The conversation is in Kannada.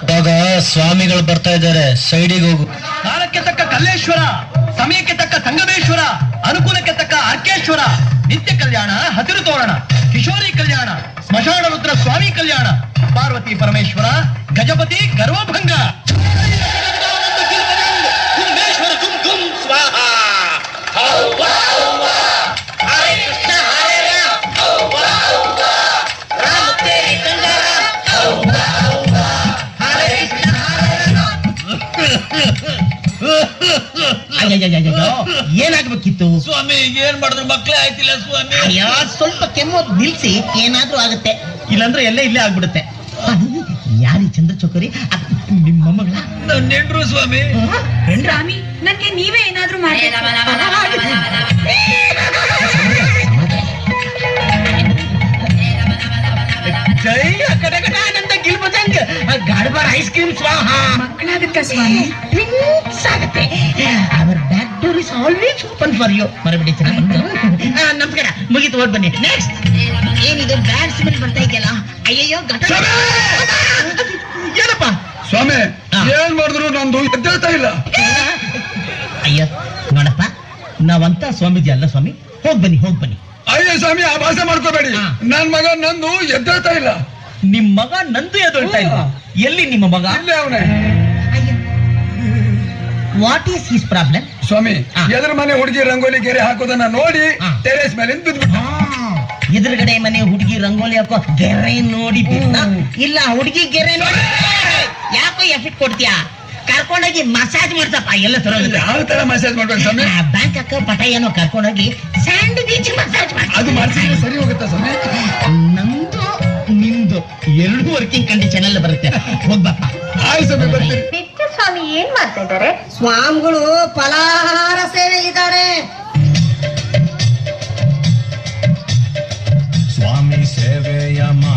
ಆಗ ಸ್ವಾಮಿಗಳು ಬರ್ತಾ ಇದ್ದಾರೆ ಸೈಡಿಗೆ ಹೋಗು ಕಾಲಕ್ಕೆ ತಕ್ಕ ಕಲ್ಲೇಶ್ವರ ಸಮಯಕ್ಕೆ ತಕ್ಕ ಸಂಗಮೇಶ್ವರ ಅನುಕೂಲಕ್ಕೆ ತಕ್ಕ ಅರ್ಕೇಶ್ವರ ನಿತ್ಯ ಕಲ್ಯಾಣ ಹಸಿರು ತೋರಣ ಕಿಶೋರಿ ಕಲ್ಯಾಣ ಸ್ಮಶಾನ ರುದ್ರ ಸ್ವಾಮಿ ಕಲ್ಯಾಣ ಪಾರ್ವತಿ ಪರಮೇಶ್ವರ ಗಜಪತಿ ಗರ್ವಭಂಗ ಕುಂಬೇಶ್ವರ ಕುಂ ಕುಂ ಸ್ವಾಹ ಅಯ್ಯಯ್ಯಯ್ಯಯ್ಯೋ, ಏನಾಗ್ಬೇಕಿತ್ತು ಸ್ವಾಮಿ ಏನ್ ಮಾಡಿದ್ರು ಮಕ್ಳೇ ಆಯ್ತಿಲ್ಲ ಸ್ವಾಮಿ ಅಯ್ಯೋ ಸ್ವಲ್ಪ ಕೆಮ್ಮು ನಿಲ್ಸಿ ಏನಾದ್ರೂ ಆಗುತ್ತೆ ಇಲ್ಲಾಂದ್ರೆ ಎಲ್ಲ ಇಲ್ಲೇ ಆಗ್ಬಿಡುತ್ತೆ ಯಾರಿ ಚಂದ್ರ ಚೌಕರಿ ಅದ್ ನಿಮ್ಮ ಮೊಮ್ಮಗಳ ನನ್ನ ನೆಂಟ್ರು ಸ್ವಾಮಿ ಸ್ವಾಮಿ ನನ್ಗೆ ನೀವೇ ಏನಾದ್ರೂ ಮಾಡಿ ಜೈ ಕಟಕಟಾನಂದ ಗಿಲ್ಬಜಂಗ್ ಗಾಡ್ಬಾರ್ ಐಸ್ ಕ್ರೀಮ್ ಸ್ವಾಹ ಮಕ್ಕಳಾಗುತ್ತಾ ಸ್ವಾಮಿ Drinks ಆಗುತ್ತೆ our back door is always open for you ಮರಬಿಡಿ ನಮಸ್ಕಾರ ಮುಗೀತು ಓಡ್ ಬನ್ನಿ ನೆಕ್ಸ್ಟ್ ಏನಿದು ಬ್ಯಾಡ್ ಸ್ಮೆಲ್ ಬರ್ತಾ ಇದೆಯಲ್ಲ ಅಯ್ಯಯ್ಯೋ ಘಟ ಏನಪ್ಪ ಸ್ವಾಮಿ ಹಾ. ಏನ್ ಮಾಡಿದ್ರು ನಂದು ಎದ್ದೇಳ್ತಾ ಇಲ್ಲ ಅಯ್ಯೋ ನೋಡಪ್ಪ ನಾವಂತ ಸ್ವಾಮೀಜಿ ಅಲ್ಲ ಸ್ವಾಮಿ ಹೋಗ್ ಬನ್ನಿ ಹೋಗ್ ಬನ್ನಿ ಅಯ್ಯ ಸ್ವಾಮಿ ಆ ಭಾಷೆ ಮಾಡ್ಕೋಬೇಡಿ ಹಾ. ನನ್ ಮಗ ನಂದು ಎದ್ದೇಳ್ತಾ ಇಲ್ಲ ನಿಮ್ ಮಗ ನಂದು ಎದೊಳ್ತಾ ಇಲ್ಲ ಎಲ್ಲಿ ನಿಮ್ಮ ಮಗ ಇಲ್ಲೇ ಅವನೇ ವಾಟ್ ಈಸ್ ಹಿಸ್ ಪ್ರಾಬ್ಲಮ್ ಸ್ವಾಮಿ ಹಾ. ಎದುರು ಮನೆ ಹುಡುಗಿ ರಂಗೋಲಿ ಗೆರೆ ಹಾಕೋದನ್ನ ನೋಡಿ ಹಾ. ಟೆರೇಸ್ ಮೇಲೆ ಬಿದ್ಬಿಟ್ಟ ಎದುರುಗಡೆ ಮನೆ ಹುಡುಗಿ ರಂಗೋಲಿ ಹಾಕೋ ಗೆರೆ ನೋಡಿ ಬಿದ್ದ ಇಲ್ಲ ಹುಡುಗಿ ಗೆರೆ ನೋಡಿ ಯಾಕೋ ಎಫೆಕ್ಟ್ ಕೊಡ್ತೀಯಾ ಕರ್ಕೊಂಡೋಗಿ ಮಸಾಜ್ ಮಾಡ್ಸಪ್ಪ ಎಲ್ಲ ತರೋದಿಲ್ಲ ಯಾವ ತರ ಮೆಸೇಜ್ ಮಾಡ್ಬೇಕು ಸ್ವಾಮಿ ಬ್ಯಾಂಕ್ ಅಕ್ಕ ಪಟ ಏನೋ ಕರ್ಕೊಂಡೋಗಿ ಸ್ಯಾಂಡ್ ಬೀಚ್ ಮಸಾಜ್ ಅದು ಮಾಡಿಸಿದ್ರೆ ಸರಿ ಹೋಗುತ್ತಾ ಸ್ವಾಮಿ ನಮ್ದು ನಿಮ್ದು ಎರಡು ವರ್ಕಿಂಗ್ ಕಂಡೀಷನ್ ಅಲ್ಲಿ ಬರುತ್ತೆ ಹೋಗ್ಬಪ್ಪ ಆಯ್ ಸ್ವಾಮಿ ಬರ್ತೀನಿ ನಿತ್ಯ ಸ್ವಾಮಿ ಏನ್ ಮಾಡ್ತಾ ಇದ್ದಾರೆ ಸ್ವಾಮಿಗಳು ಫಲಾಹಾರ ಸೇವೆಯಲ್ಲಿದ್ದಾರೆ ಸ್ವಾಮಿ ಸೇವೆಯ